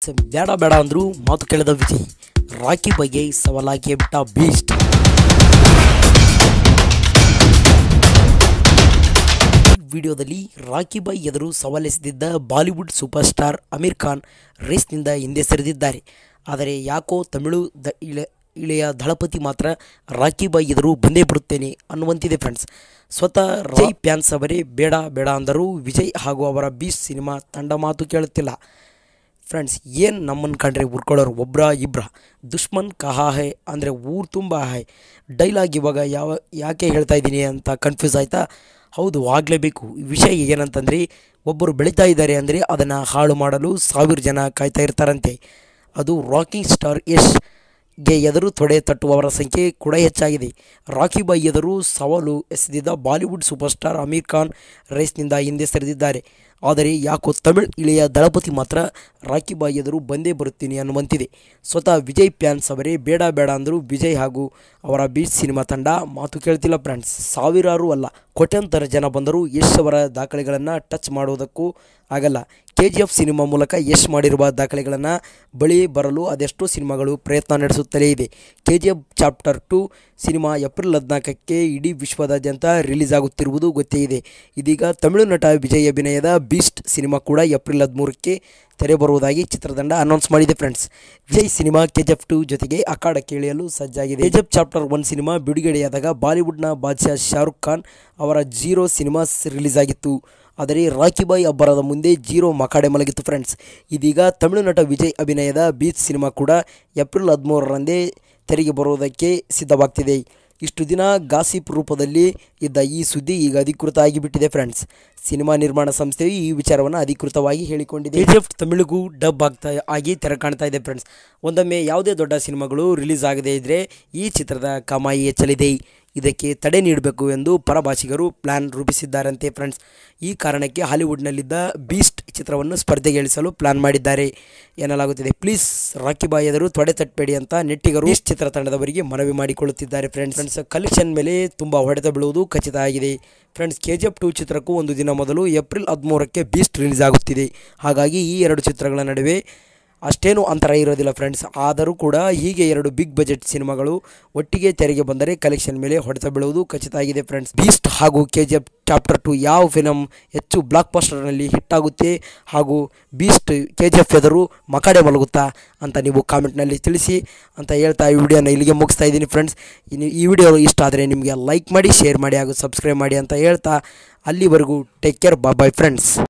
ಬೇಡ ಬೇಡ ಅಂದ್ರು ಮಾತು ಕೇಳದ ವಿಜಯ್ ರಾಕಿ ಬಗ್ಗೆ ಸವಾಲಾಗಿ ಬಿಟ್ಟ ಬೀಸ್ಟ್ ವಿಡಿಯೋದಲ್ಲಿ ರಾಕಿ ಬಾಯ್ ಎದುರು ಸವಾಲೆಸೆದಿದ್ದ ಬಾಲಿವುಡ್ ಸೂಪರ್ ಸ್ಟಾರ್ ಅಮೀರ್ ಖಾನ್ ರೇಸ್ನಿಂದ ಹಿಂದೆ ಸರಿದಿದ್ದಾರೆ ಆದರೆ ಯಾಕೋ ತಮಿಳು ದ ಇಳೆ ಇಳೆಯ ದಳಪತಿ ಮಾತ್ರ ರಾಕಿ ಬಾಯ್ ಎದುರು ಬಂದೇ ಬರುತ್ತೇನೆ ಅನ್ನುವಂತಿದೆ ಫ್ರೆಂಡ್ಸ್ ಸ್ವತಃ ಜೈ ಪ್ಯಾನ್ಸ್ ಅವರೇ ಬೇಡ ಬೇಡ ಅಂದರೂ ವಿಜಯ್ ಹಾಗೂ ಅವರ ಬೀಸ್ ಸಿನಿಮಾ ತಂಡ ಮಾತು ಕೇಳುತ್ತಿಲ್ಲ ಫ್ರೆಂಡ್ಸ್ ಏನು ನಮ್ಮನ್ನು ಕಂಡ್ರೆ ಉರ್ಕೊಳ್ಳೋರು ಒಬ್ರ ಇಬ್ರ ದುಶ್ಮನ್ ಕಹಾ ಹೈ ಅಂದರೆ ಊರು ತುಂಬ ಹೈ ಡೈಲಾಗ್ ಇವಾಗ ಯಾವ ಯಾಕೆ ಹೇಳ್ತಾ ಇದ್ದೀನಿ ಅಂತ ಕನ್ಫ್ಯೂಸ್ ಆಯಿತಾ ಹೌದು ಆಗಲೇಬೇಕು ವಿಷಯ ಏನಂತಂದರೆ ಒಬ್ಬರು ಬೆಳೀತಾ ಇದ್ದಾರೆ ಅಂದರೆ ಅದನ್ನು ಹಾಳು ಮಾಡಲು ಸಾವಿರ ಜನ ಕಾಯ್ತಾ ಇರ್ತಾರಂತೆ ಅದು ರಾಕಿಂಗ್ ಸ್ಟಾರ್ ಯಶ್ ಗೆ ಎದುರು ತೊಡೆ ತಟ್ಟುವವರ ಸಂಖ್ಯೆ ಕೂಡ ಹೆಚ್ಚಾಗಿದೆ ರಾಕಿ ಬಾಯ್ ಎದುರು ಸವಾಲು ಎಸೆದಿದ್ದ ಬಾಲಿವುಡ್ ಸೂಪರ್ ಸ್ಟಾರ್ ಅಮೀರ್ ಖಾನ್ ರೇಸ್ನಿಂದ ಹಿಂದೆ ಸರಿದಿದ್ದಾರೆ ಆದರೆ ಯಾಕೋ ತಮಿಳ್ ಇಳೆಯ ದಳಪತಿ ಮಾತ್ರ ರಾಕಿ ಬಾಯ್ ಎದುರು ಬಂದೇ ಬರುತ್ತೀನಿ ಅನ್ನುವಂತಿದೆ ಸ್ವತಃ ವಿಜಯ್ ಪ್ಯಾನ್ಸ್ ಅವರೇ ಬೇಡ ಬೇಡ ಅಂದರೂ ವಿಜಯ್ ಹಾಗೂ ಅವರ ಬೀಚ್ ಸಿನಿಮಾ ತಂಡ ಮಾತು ಕೇಳ್ತಿಲ್ಲ ಫ್ರೆಂಡ್ಸ್ ಸಾವಿರಾರು ಅಲ್ಲ ಕೋಟ್ಯಾಂತರ ಜನ ಬಂದರೂ ಯಶ್ ಅವರ ದಾಖಲೆಗಳನ್ನು ಟಚ್ ಮಾಡುವುದಕ್ಕೂ ಆಗಲ್ಲ ಕೆ ಜಿ ಎಫ್ ಸಿನಿಮಾ ಮೂಲಕ ಯಶ್ ಮಾಡಿರುವ ದಾಖಲೆಗಳನ್ನು ಬಳಿ ಬರಲು ಅದೆಷ್ಟೋ ಸಿನಿಮಾಗಳು ಪ್ರಯತ್ನ ನಡೆಸುತ್ತಲೇ ಇದೆ ಕೆ ಜಿ ಎಫ್ ಚಾಪ್ಟರ್ ಟು ಸಿನಿಮಾ ಏಪ್ರಿಲ್ ಹದಿನಾಲ್ಕಕ್ಕೆ ಇಡೀ ವಿಶ್ವದಾದ್ಯಂತ ರಿಲೀಸ್ ಆಗುತ್ತಿರುವುದು ಗೊತ್ತೇ ಇದೆ ಇದೀಗ ತಮಿಳು ನಟ ವಿಜಯ್ ಅಭಿನಯದ ಬೀಸ್ಟ್ ಸಿನಿಮಾ ಕೂಡ ಏಪ್ರಿಲ್ ಹದಿಮೂರಕ್ಕೆ ತೆರೆ ಬರುವುದಾಗಿ ಚಿತ್ರತಂಡ ಅನೌನ್ಸ್ ಮಾಡಿದೆ ಫ್ರೆಂಡ್ಸ್ ವಿಜಯ್ ಸಿನಿಮಾ ಕೆ ಜಿ ಎಫ್ ಟು ಜೊತೆಗೆ ಅಖಾಡಕ್ಕೆ ಇಳಿಯಲು ಸಜ್ಜಾಗಿದೆ ಕೆ ಜಿ ಎಫ್ ಚಾಪ್ಟರ್ ಒನ್ ಸಿನಿಮಾ ಬಿಡುಗಡೆಯಾದಾಗ ಬಾಲಿವುಡ್ನ ಬಾದ್ಶಾ ಶಾರುಖ್ ಖಾನ್ ಅವರ ಜೀರೋ ಸಿನಿಮಾ ರಿಲೀಸ್ ಆಗಿತ್ತು ಆದರೆ ರಾಕಿ ಬಾಯ್ ಅಬ್ಬರದ ಮುಂದೆ ಜೀರೋ ಮಕಾಡೆ ಮಲಗಿತ್ತು ಫ್ರೆಂಡ್ಸ್ ಇದೀಗ ತಮಿಳು ನಟ ವಿಜಯ್ ಅಭಿನಯದ ಬೀಚ್ ಸಿನಿಮಾ ಕೂಡ ಏಪ್ರಿಲ್ ಹದಿಮೂರರಂದೇ ತೆರೆಗೆ ಬರುವುದಕ್ಕೆ ಸಿದ್ಧವಾಗ್ತಿದೆ ಇಷ್ಟು ದಿನ ಗಾಸಿಪ್ ರೂಪದಲ್ಲಿ ಇದ್ದ ಈ ಸುದ್ದಿ ಈಗ ಅಧಿಕೃತ ಆಗಿಬಿಟ್ಟಿದೆ ಫ್ರೆಂಡ್ಸ್ ಸಿನಿಮಾ ನಿರ್ಮಾಣ ಸಂಸ್ಥೆಯು ಈ ವಿಚಾರವನ್ನು ಅಧಿಕೃತವಾಗಿ ಹೇಳಿಕೊಂಡಿದೆ ಕೆ ಜಿ ಎಫ್ ತಮಿಳಿಗೂ ಡಬ್ ಆಗ್ತಾ ಆಗಿ ತೆರೆ ಕಾಣ್ತಾ ಇದೆ ಫ್ರೆಂಡ್ಸ್ ಒಂದೊಮ್ಮೆ ಯಾವುದೇ ದೊಡ್ಡ ಸಿನಿಮಾಗಳು ರಿಲೀಸ್ ಆಗದೇ ಇದ್ದರೆ ಈ ಚಿತ್ರದ ಕಮಾಯಿ ಹೆಚ್ಚಲಿದೆ ಇದಕ್ಕೆ ತಡೆ ನೀಡಬೇಕು ಎಂದು ಪರಭಾಷಿಗರು ಪ್ಲ್ಯಾನ್ ರೂಪಿಸಿದ್ದಾರಂತೆ ಫ್ರೆಂಡ್ಸ್ ಈ ಕಾರಣಕ್ಕೆ ಹಾಲಿವುಡ್ನಲ್ಲಿದ್ದ ಬೀಸ್ಟ್ ಚಿತ್ರವನ್ನು ಸ್ಪರ್ಧೆಗೆ ಇಳಿಸಲು ಪ್ಲಾನ್ ಮಾಡಿದ್ದಾರೆ ಎನ್ನಲಾಗುತ್ತಿದೆ ಪ್ಲೀಸ್ ರಾಕಿ ಬಾಯ್ ಎದುರು ತೊಡೆ ತಟ್ಟಬೇಡಿ ಅಂತ ನೆಟ್ಟಿಗರು ಬೀಸ್ಟ್ ಚಿತ್ರತಂಡದವರಿಗೆ ಮನವಿ ಮಾಡಿಕೊಳ್ಳುತ್ತಿದ್ದಾರೆ ಫ್ರೆಂಡ್ಸ್ ಫ್ರೆಂಡ್ಸ್ ಕಲೆಕ್ಷನ್ ಮೇಲೆ ತುಂಬ ಹೊಡೆತ ಬೀಳುವುದು ಖಚಿತ ಆಗಿದೆ ಫ್ರೆಂಡ್ಸ್ ಕೆ ಜಿ ಎಫ್ ಟು ಚಿತ್ರಕ್ಕೂ ಒಂದು ದಿನ ಮೊದಲು ಏಪ್ರಿಲ್ ಹದಿಮೂರಕ್ಕೆ ಬೀಸ್ಟ್ ರಿಲೀಸ್ ಆಗುತ್ತಿದೆ ಹಾಗಾಗಿ ಈ ಎರಡು ಚಿತ್ರಗಳ ನಡುವೆ ಅಷ್ಟೇನೂ ಅಂತರ ಇರೋದಿಲ್ಲ ಫ್ರೆಂಡ್ಸ್ ಆದರೂ ಕೂಡ ಹೀಗೆ ಎರಡು ಬಿಗ್ ಬಜೆಟ್ ಸಿನಿಮಾಗಳು ಒಟ್ಟಿಗೆ ತೆರೆಗೆ ಬಂದರೆ ಕಲೆಕ್ಷನ್ ಮೇಲೆ ಹೊಡೆತ ಬೀಳುವುದು ಖಚಿತ ಆಗಿದೆ ಫ್ರೆಂಡ್ಸ್ ಬೀಸ್ಟ್ ಹಾಗೂ ಕೆ ಜಿ ಎಫ್ ಚಾಪ್ಟರ್ ಟು ಯಾವ ಫಿಲಮ್ ಹೆಚ್ಚು ಬ್ಲಾಕ್ ಬಸ್ಟರ್ನಲ್ಲಿ ಹಿಟ್ ಆಗುತ್ತೆ ಹಾಗೂ ಬೀಸ್ಟ್ ಕೆ ಜಿ ಎಫ್ ಎದುರು ಮಕಾಡೆ ಮಲಗುತ್ತಾ ಅಂತ ನೀವು ಕಾಮೆಂಟ್ನಲ್ಲಿ ತಿಳಿಸಿ ಅಂತ ಹೇಳ್ತಾ ಈ ವಿಡಿಯೋನ ಇಲ್ಲಿಗೆ ಮುಗಿಸ್ತಾ ಇದ್ದೀನಿ ಫ್ರೆಂಡ್ಸ್ ಇನ್ನು ಈ ವಿಡಿಯೋ ಇಷ್ಟ ಆದರೆ ನಿಮಗೆ ಲೈಕ್ ಮಾಡಿ ಶೇರ್ ಮಾಡಿ ಹಾಗೂ ಸಬ್ಸ್ಕ್ರೈಬ್ ಮಾಡಿ ಅಂತ ಹೇಳ್ತಾ ಅಲ್ಲಿವರೆಗೂ ಟೇಕ್ ಕೇರ್ ಬಾಯ್ ಫ್ರೆಂಡ್ಸ್